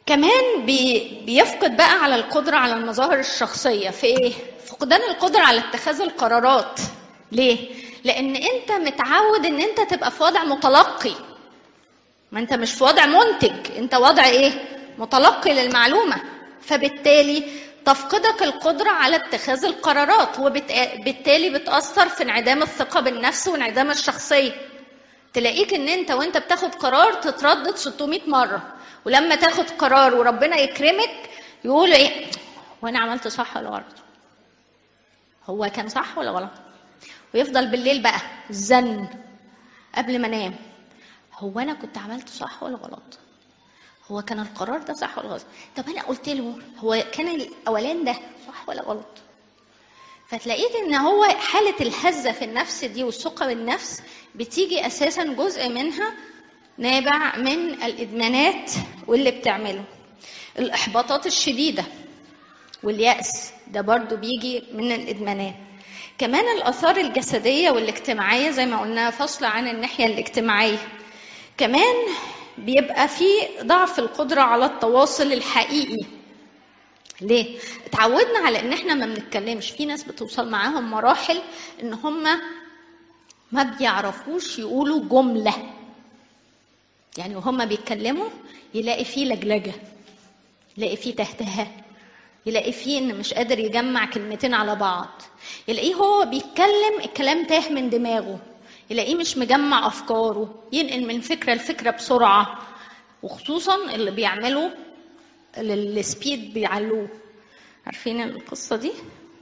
كمان بي بيفقد بقى على القدرة على المظاهر الشخصية في ايه؟ فقدان القدرة على اتخاذ القرارات ليه؟ لأن أنت متعود إن أنت تبقى في وضع متلقي ما أنت مش في وضع منتج أنت وضع ايه؟ متلقي للمعلومة فبالتالي تفقدك القدرة على اتخاذ القرارات وبالتالي بتأثر في انعدام الثقة بالنفس وانعدام الشخصية تلاقيك ان انت وانت بتاخد قرار تتردد 600 مرة ولما تاخد قرار وربنا يكرمك يقول ايه وانا عملت صح ولا غلط هو كان صح ولا غلط ويفضل بالليل بقى زن قبل ما انام هو انا كنت عملت صح ولا غلط هو كان القرار ده صح ولا غلط طب انا قلت له هو كان الاولان ده صح ولا غلط فتلاقيك ان هو حاله الهزه في النفس دي والثقه بالنفس بتيجي اساسا جزء منها نابع من الادمانات واللي بتعمله الاحباطات الشديده والياس ده برضو بيجي من الادمانات كمان الاثار الجسديه والاجتماعيه زي ما قلنا فاصله عن الناحيه الاجتماعيه كمان بيبقى في ضعف القدره على التواصل الحقيقي ليه؟ اتعودنا على ان احنا ما بنتكلمش في ناس بتوصل معاهم مراحل ان هم ما بيعرفوش يقولوا جملة يعني وهم بيتكلموا يلاقي فيه لجلجة يلاقي فيه تهتهة يلاقي فيه ان مش قادر يجمع كلمتين على بعض يلاقيه هو بيتكلم الكلام تاه من دماغه يلاقيه مش مجمع افكاره ينقل من فكره لفكره بسرعه وخصوصا اللي بيعملوا السبيد بيعلوه عارفين القصة دي؟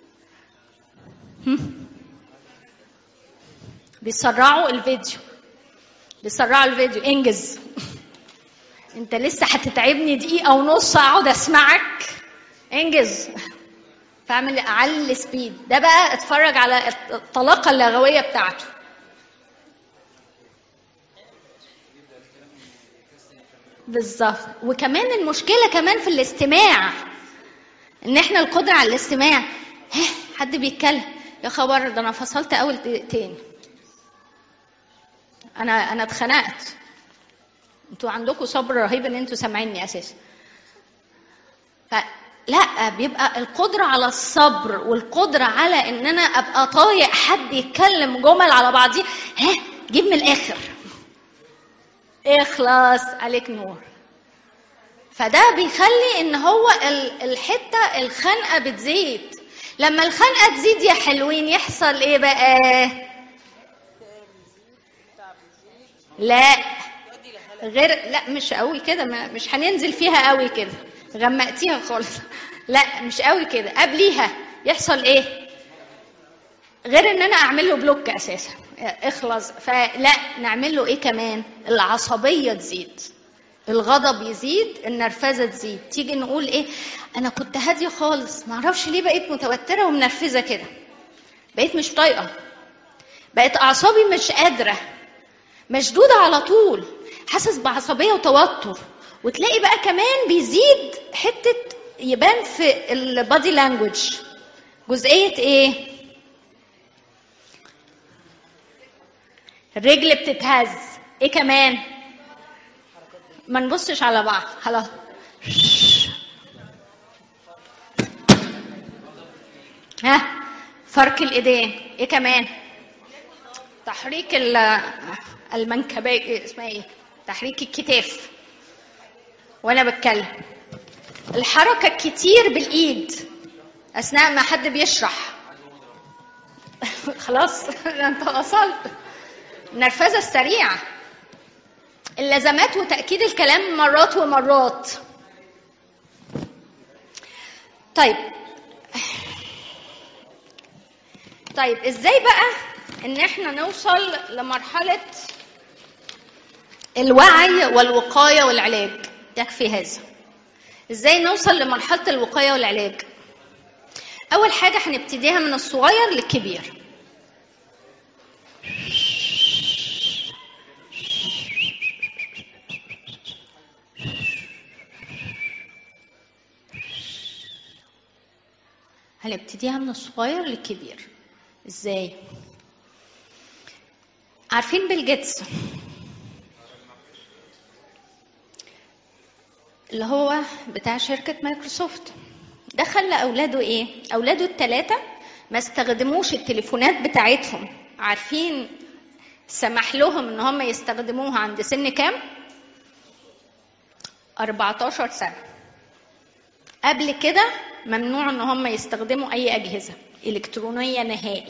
بيسرعوا الفيديو بيسرعوا الفيديو انجز انت لسه هتتعبني دقيقة ونص اقعد اسمعك انجز فاعمل اعلي السبيد ده بقى اتفرج على الطلاقة اللغوية بتاعته بالظبط وكمان المشكله كمان في الاستماع ان احنا القدره على الاستماع حد بيتكلم يا خبر ده انا فصلت اول دقيقتين انا انا اتخنقت انتوا عندكم صبر رهيب ان انتوا سامعيني اساسا فلا بيبقى القدره على الصبر والقدره على ان انا ابقى طايق حد يتكلم جمل على بعضيه ها جيب من الاخر اخلص عليك نور فده بيخلي ان هو الحته الخنقه بتزيد لما الخنقه تزيد يا حلوين يحصل ايه بقى لا غير لا مش قوي كده مش هننزل فيها قوي كده غمقتيها خالص لا مش قوي كده قبليها يحصل ايه غير ان انا اعمل له بلوك اساسا اخلص فلا نعمل له ايه كمان العصبيه تزيد الغضب يزيد النرفزه تزيد تيجي نقول ايه انا كنت هاديه خالص ما اعرفش ليه بقيت متوتره ومنرفزه كده بقيت مش طايقه بقت اعصابي مش قادره مشدوده على طول حاسس بعصبيه وتوتر وتلاقي بقى كمان بيزيد حته يبان في البادي لانجوج جزئيه ايه الرجل بتتهز ايه كمان ما نبصش على بعض خلاص ها فرك الايدين ايه كمان تحريك المنكبين اسمها ايه تحريك الكتاف وانا بتكلم الحركه الكتير بالايد اثناء ما حد بيشرح خلاص انت وصلت النرفزه السريعه اللزمات وتاكيد الكلام مرات ومرات طيب طيب ازاي بقى ان احنا نوصل لمرحله الوعي والوقايه والعلاج يكفي هذا ازاي نوصل لمرحله الوقايه والعلاج اول حاجه هنبتديها من الصغير للكبير هنبتديها من الصغير للكبير ازاي عارفين بيل جيتس اللي هو بتاع شركة مايكروسوفت ده خلى أولاده إيه؟ أولاده التلاتة ما استخدموش التليفونات بتاعتهم عارفين سمح لهم إن هم يستخدموها عند سن كام؟ 14 سنة قبل كده ممنوع ان هم يستخدموا اي اجهزه الكترونيه نهائي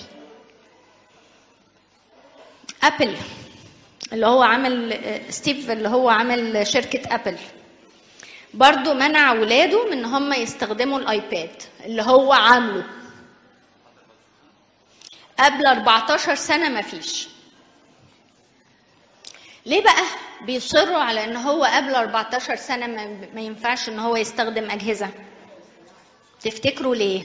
ابل اللي هو عمل ستيف اللي هو عمل شركه ابل برضو منع ولاده من ان هم يستخدموا الايباد اللي هو عامله قبل 14 سنه ما فيش ليه بقى بيصروا على ان هو قبل 14 سنه ما ينفعش ان هو يستخدم اجهزه تفتكروا ليه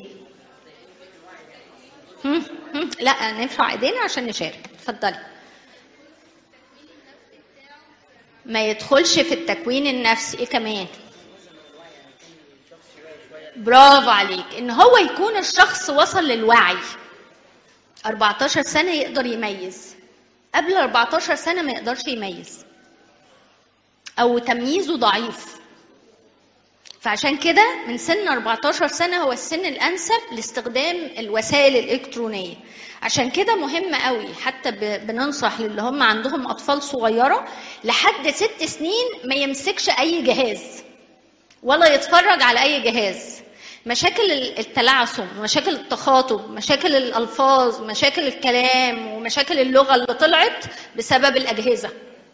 هم هم لا نرفع ايدينا عشان نشارك اتفضلي ما يدخلش في التكوين النفسي ايه كمان برافو عليك ان هو يكون الشخص وصل للوعي 14 سنه يقدر يميز قبل 14 سنه ما يقدرش يميز او تمييزه ضعيف فعشان كده من سن 14 سنة هو السن الأنسب لاستخدام الوسائل الإلكترونية عشان كده مهم قوي حتى بننصح للي هم عندهم أطفال صغيرة لحد ست سنين ما يمسكش أي جهاز ولا يتفرج على أي جهاز مشاكل التلعثم مشاكل التخاطب مشاكل الألفاظ مشاكل الكلام ومشاكل اللغة اللي طلعت بسبب الأجهزة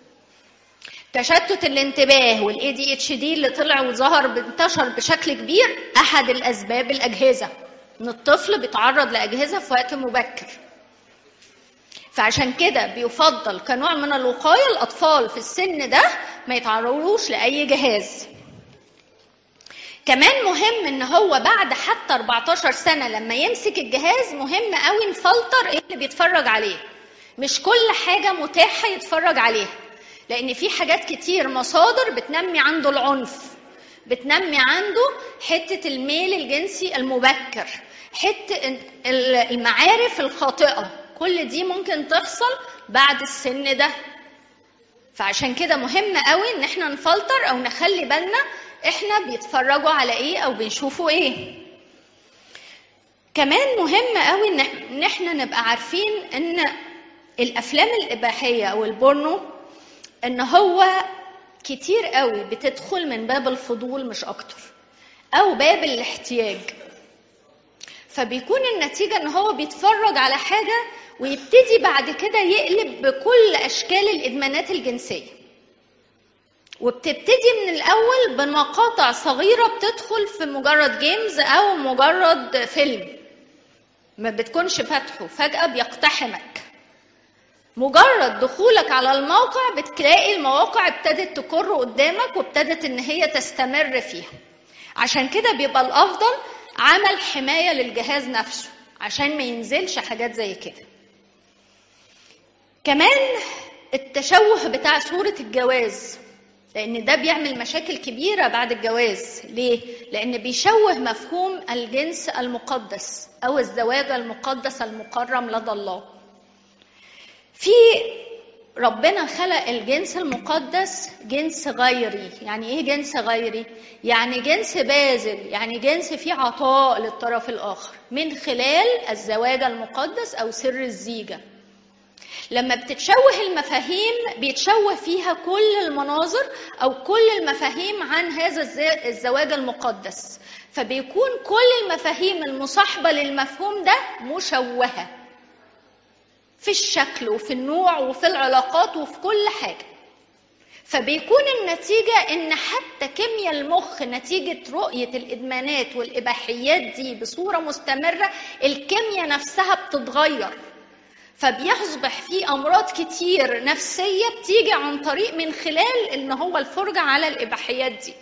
تشتت الانتباه والاي دي اتش دي اللي طلع وظهر انتشر بشكل كبير احد الاسباب الاجهزه ان الطفل بيتعرض لاجهزه في وقت مبكر فعشان كده بيفضل كنوع من الوقايه الاطفال في السن ده ما يتعرضوش لاي جهاز كمان مهم ان هو بعد حتى 14 سنه لما يمسك الجهاز مهم قوي نفلتر ايه اللي بيتفرج عليه مش كل حاجه متاحه يتفرج عليها لان في حاجات كتير مصادر بتنمي عنده العنف بتنمي عنده حته الميل الجنسي المبكر حته المعارف الخاطئه كل دي ممكن تحصل بعد السن ده فعشان كده مهم قوي ان احنا نفلتر او نخلي بالنا احنا بيتفرجوا على ايه او بيشوفوا ايه كمان مهم قوي ان احنا نبقى عارفين ان الافلام الاباحيه او البورنو ان هو كتير قوي بتدخل من باب الفضول مش اكتر او باب الاحتياج فبيكون النتيجه ان هو بيتفرج على حاجه ويبتدي بعد كده يقلب بكل اشكال الادمانات الجنسيه وبتبتدي من الاول بمقاطع صغيره بتدخل في مجرد جيمز او مجرد فيلم ما بتكونش فاتحه فجاه بيقتحمك مجرد دخولك على الموقع بتلاقي المواقع ابتدت تكر قدامك وابتدت ان هي تستمر فيها عشان كده بيبقى الافضل عمل حمايه للجهاز نفسه عشان ما ينزلش حاجات زي كده كمان التشوه بتاع صوره الجواز لان ده بيعمل مشاكل كبيره بعد الجواز ليه لان بيشوه مفهوم الجنس المقدس او الزواج المقدس المكرم لدى الله في ربنا خلق الجنس المقدس جنس غيري يعني ايه جنس غيري يعني جنس باذل يعني جنس فيه عطاء للطرف الاخر من خلال الزواج المقدس او سر الزيجه لما بتتشوه المفاهيم بيتشوه فيها كل المناظر او كل المفاهيم عن هذا الزواج المقدس فبيكون كل المفاهيم المصاحبه للمفهوم ده مشوهه في الشكل وفي النوع وفي العلاقات وفي كل حاجه فبيكون النتيجة إن حتى كيمياء المخ نتيجة رؤية الإدمانات والإباحيات دي بصورة مستمرة الكيمياء نفسها بتتغير فبيصبح في أمراض كتير نفسية بتيجي عن طريق من خلال إن هو الفرجة على الإباحيات دي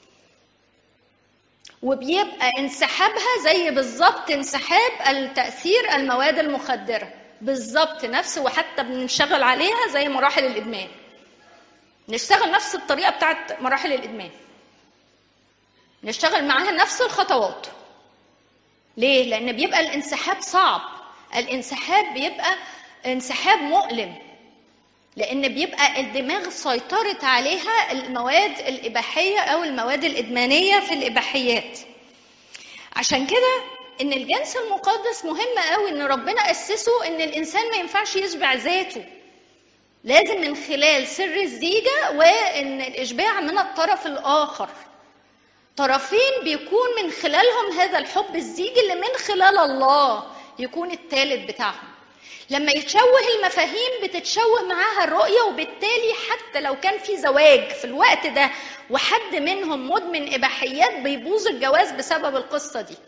وبيبقى انسحابها زي بالظبط انسحاب التأثير المواد المخدرة بالظبط نفس وحتى بنشتغل عليها زي مراحل الإدمان نشتغل نفس الطريقة بتاعت مراحل الإدمان نشتغل معاها نفس الخطوات ليه؟ لأن بيبقى الانسحاب صعب الانسحاب بيبقى انسحاب مؤلم لان بيبقى الدماغ سيطرت عليها المواد الاباحيه او المواد الادمانيه في الاباحيات عشان كده ان الجنس المقدس مهم قوي ان ربنا اسسه ان الانسان ما ينفعش يشبع ذاته لازم من خلال سر الزيجه وان الاشباع من الطرف الاخر طرفين بيكون من خلالهم هذا الحب الزيجي اللي من خلال الله يكون الثالث بتاعهم لما يتشوه المفاهيم بتتشوه معاها الرؤية وبالتالي حتى لو كان في زواج في الوقت ده وحد منهم مدمن إباحيات بيبوظ الجواز بسبب القصة دي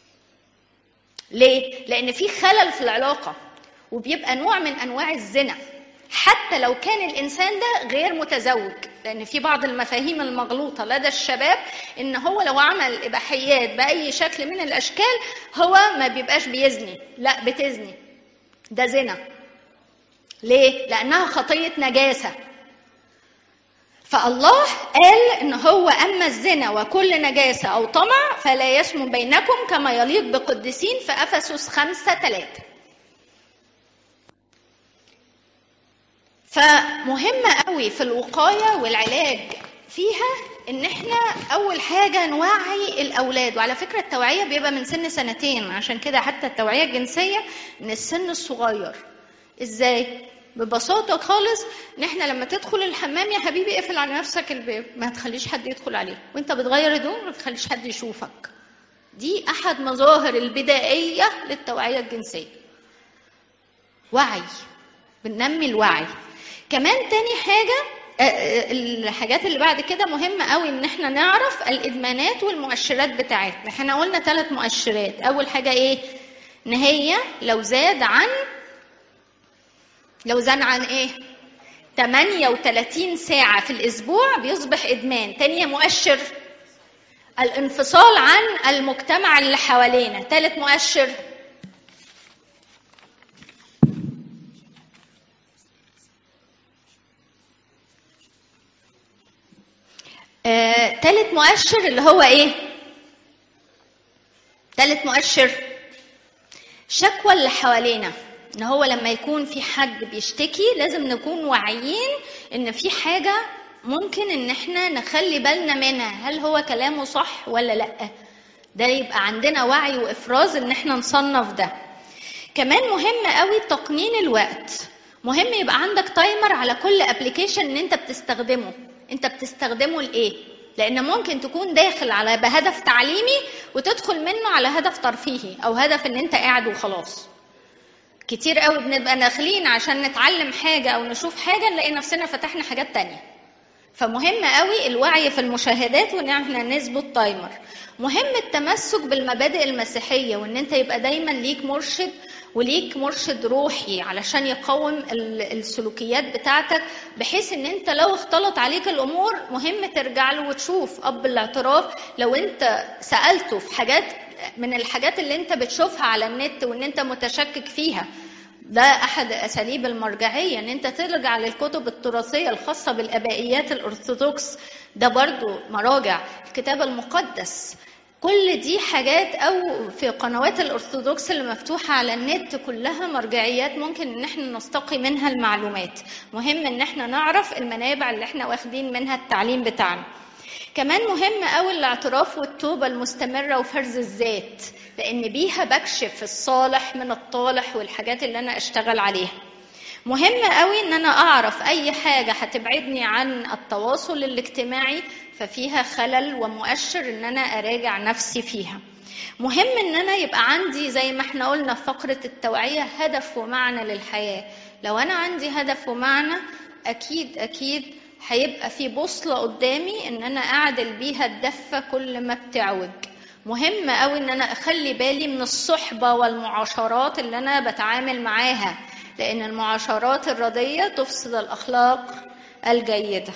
ليه؟ لأن في خلل في العلاقة وبيبقى نوع من أنواع الزنا حتى لو كان الإنسان ده غير متزوج لأن في بعض المفاهيم المغلوطة لدى الشباب إن هو لو عمل إباحيات بأي شكل من الأشكال هو ما بيبقاش بيزني لا بتزني ده زنا ليه؟ لأنها خطية نجاسة فالله قال ان هو اما الزنا وكل نجاسه او طمع فلا يسمو بينكم كما يليق بقدسين في افسس خمسة ثلاثة فمهم قوي في الوقايه والعلاج فيها ان احنا اول حاجه نوعي الاولاد وعلى فكره التوعيه بيبقى من سن سنتين عشان كده حتى التوعيه الجنسيه من السن الصغير ازاي ببساطة خالص ان احنا لما تدخل الحمام يا حبيبي اقفل على نفسك الباب ما تخليش حد يدخل عليه وانت بتغير هدوم ما تخليش حد يشوفك دي احد مظاهر البدائية للتوعية الجنسية وعي بننمي الوعي كمان تاني حاجة الحاجات اللي بعد كده مهمة قوي ان احنا نعرف الادمانات والمؤشرات بتاعتنا احنا قلنا ثلاث مؤشرات اول حاجة ايه ان هي لو زاد عن لو زاد عن ايه 38 ساعة في الأسبوع بيصبح إدمان تاني مؤشر الانفصال عن المجتمع اللي حوالينا ثالث مؤشر آه، تالت مؤشر اللي هو ايه تالت مؤشر شكوى اللي حوالينا ان هو لما يكون في حد بيشتكي لازم نكون واعيين ان في حاجه ممكن ان احنا نخلي بالنا منها هل هو كلامه صح ولا لا ده يبقى عندنا وعي وافراز ان احنا نصنف ده كمان مهم قوي تقنين الوقت مهم يبقى عندك تايمر على كل ابلكيشن ان انت بتستخدمه انت بتستخدمه لايه لان ممكن تكون داخل على بهدف تعليمي وتدخل منه على هدف ترفيهي او هدف ان انت قاعد وخلاص كتير قوي بنبقى داخلين عشان نتعلم حاجه او نشوف حاجه نلاقي نفسنا فتحنا حاجات تانية فمهم قوي الوعي في المشاهدات وان احنا نظبط تايمر مهم التمسك بالمبادئ المسيحيه وان انت يبقى دايما ليك مرشد وليك مرشد روحي علشان يقوم السلوكيات بتاعتك بحيث ان انت لو اختلط عليك الامور مهم ترجع له وتشوف اب الاعتراف لو انت سالته في حاجات من الحاجات اللي انت بتشوفها على النت وان انت متشكك فيها ده احد اساليب المرجعيه ان انت ترجع للكتب التراثيه الخاصه بالابائيات الارثوذكس ده برضو مراجع الكتاب المقدس كل دي حاجات او في قنوات الارثوذكس اللي مفتوحه على النت كلها مرجعيات ممكن ان احنا نستقي منها المعلومات مهم ان احنا نعرف المنابع اللي احنا واخدين منها التعليم بتاعنا كمان مهم قوي الاعتراف والتوبة المستمرة وفرز الذات لأن بيها بكشف الصالح من الطالح والحاجات اللي أنا أشتغل عليها مهم قوي ان انا اعرف اي حاجه هتبعدني عن التواصل الاجتماعي ففيها خلل ومؤشر ان انا اراجع نفسي فيها مهم ان انا يبقى عندي زي ما احنا قلنا في فقره التوعيه هدف ومعنى للحياه لو انا عندي هدف ومعنى اكيد اكيد هيبقى في بوصله قدامي ان انا اعدل بيها الدفه كل ما بتعوج مهم قوي ان انا اخلي بالي من الصحبه والمعاشرات اللي انا بتعامل معاها لأن المعاشرات الردية تفسد الأخلاق الجيدة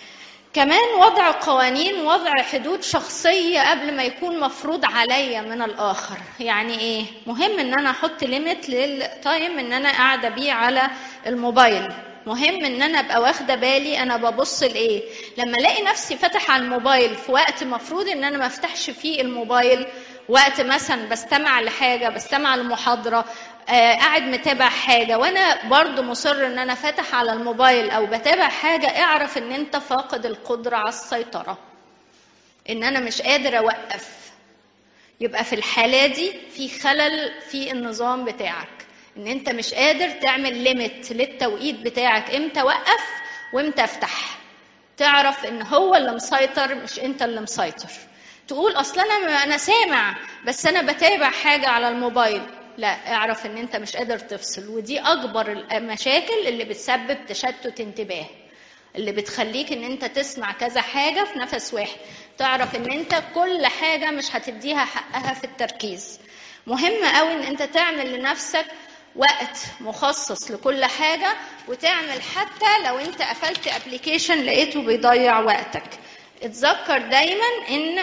كمان وضع قوانين وضع حدود شخصية قبل ما يكون مفروض عليا من الآخر يعني إيه؟ مهم إن أنا أحط ليميت للتايم إن أنا قاعدة بيه على الموبايل مهم ان انا ابقى واخده بالي انا ببص لايه لما الاقي نفسي فاتح على الموبايل في وقت مفروض ان انا ما افتحش فيه الموبايل وقت مثلا بستمع لحاجه بستمع لمحاضره آه، قاعد متابع حاجة وأنا برضو مصر إن أنا فاتح على الموبايل أو بتابع حاجة اعرف إن أنت فاقد القدرة على السيطرة إن أنا مش قادر أوقف يبقى في الحالة دي في خلل في النظام بتاعك إن أنت مش قادر تعمل ليميت للتوقيت بتاعك إمتى وقف وإمتى افتح تعرف إن هو اللي مسيطر مش أنت اللي مسيطر تقول اصل انا انا سامع بس انا بتابع حاجه على الموبايل لا اعرف ان انت مش قادر تفصل ودي اكبر المشاكل اللي بتسبب تشتت انتباه اللي بتخليك ان انت تسمع كذا حاجه في نفس واحد تعرف ان انت كل حاجه مش هتديها حقها في التركيز مهم قوي ان انت تعمل لنفسك وقت مخصص لكل حاجه وتعمل حتى لو انت قفلت ابلكيشن لقيته بيضيع وقتك اتذكر دايما ان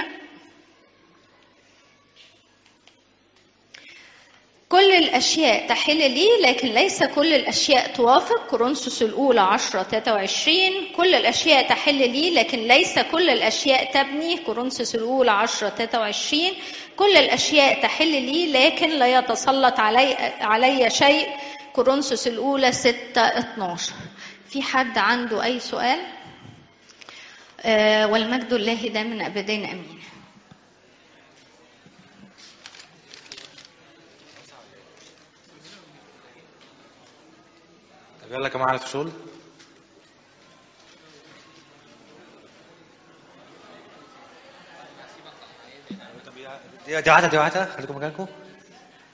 كل الأشياء تحل لي لكن ليس كل الأشياء توافق كورنثوس الأولى 10 23 كل الأشياء تحل لي لكن ليس كل الأشياء تبني كورنثوس الأولى 10 23 كل الأشياء تحل لي لكن لا يتسلط علي علي شيء كورنثوس الأولى 6 12 في حد عنده أي سؤال؟ آه والمجد لله دائما أبدين أمين طب يلا يا جماعه على الفصول دي دي واحده دي واحده خليكم مكانكم